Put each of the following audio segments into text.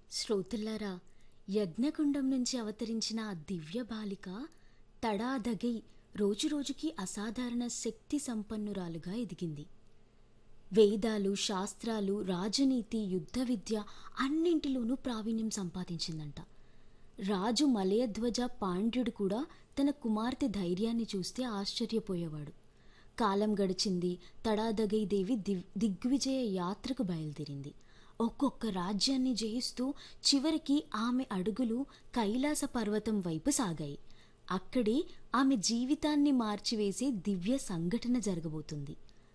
శ్రోతల్లారా యజ్ఞకుండం నుంచి అవతరించిన ఆ దివ్య బాలిక తడాదగై రోజురోజుకి అసాధారణ శక్తి సంపన్నురాలుగా ఎదిగింది వేదాలు శాస్త్రాలు రాజనీతి యుద్ధ విద్య అన్నింటిలోనూ ప్రావీణ్యం సంపాదించిందంట రాజు మలయధ్వజ పాండ్యుడు కూడా తన కుమార్తె ధైర్యాన్ని చూస్తే ఆశ్చర్యపోయేవాడు కాలం గడిచింది తడాదగై దేవి దివ్ దిగ్విజయ యాత్రకు బయలుదేరింది ఒక్కొక్క రాజ్యాన్ని జయిస్తూ చివరికి ఆమె అడుగులు కైలాస పర్వతం వైపు సాగాయి అక్కడే ఆమె జీవితాన్ని మార్చివేసే దివ్య సంఘటన జరగబోతుంది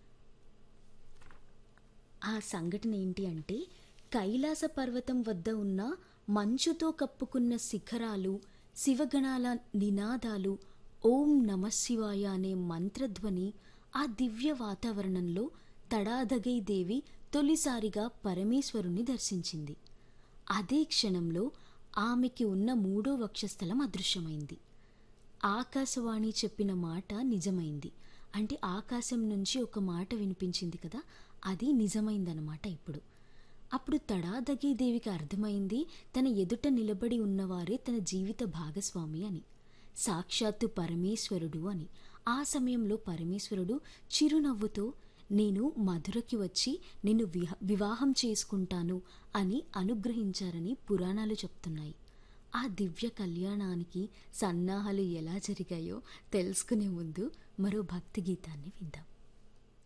ఆ సంఘటన ఏంటి అంటే కైలాస పర్వతం వద్ద ఉన్న మంచుతో కప్పుకున్న శిఖరాలు శివగణాల నినాదాలు ఓం నమశివాయ అనే మంత్రధ్వని ఆ దివ్య వాతావరణంలో తడాదగై దేవి తొలిసారిగా పరమేశ్వరుణ్ణి దర్శించింది అదే క్షణంలో ఆమెకి ఉన్న మూడో వక్షస్థలం అదృశ్యమైంది ఆకాశవాణి చెప్పిన మాట నిజమైంది అంటే ఆకాశం నుంచి ఒక మాట వినిపించింది కదా అది నిజమైందనమాట ఇప్పుడు అప్పుడు తడాదగి దేవికి అర్థమైంది తన ఎదుట నిలబడి ఉన్నవారే తన జీవిత భాగస్వామి అని సాక్షాత్తు పరమేశ్వరుడు అని ఆ సమయంలో పరమేశ్వరుడు చిరునవ్వుతో నేను మధురకి వచ్చి నిన్ను విహ వివాహం చేసుకుంటాను అని అనుగ్రహించారని పురాణాలు చెప్తున్నాయి ఆ దివ్య కళ్యాణానికి సన్నాహాలు ఎలా జరిగాయో తెలుసుకునే ముందు మరో భక్తి గీతాన్ని విందాం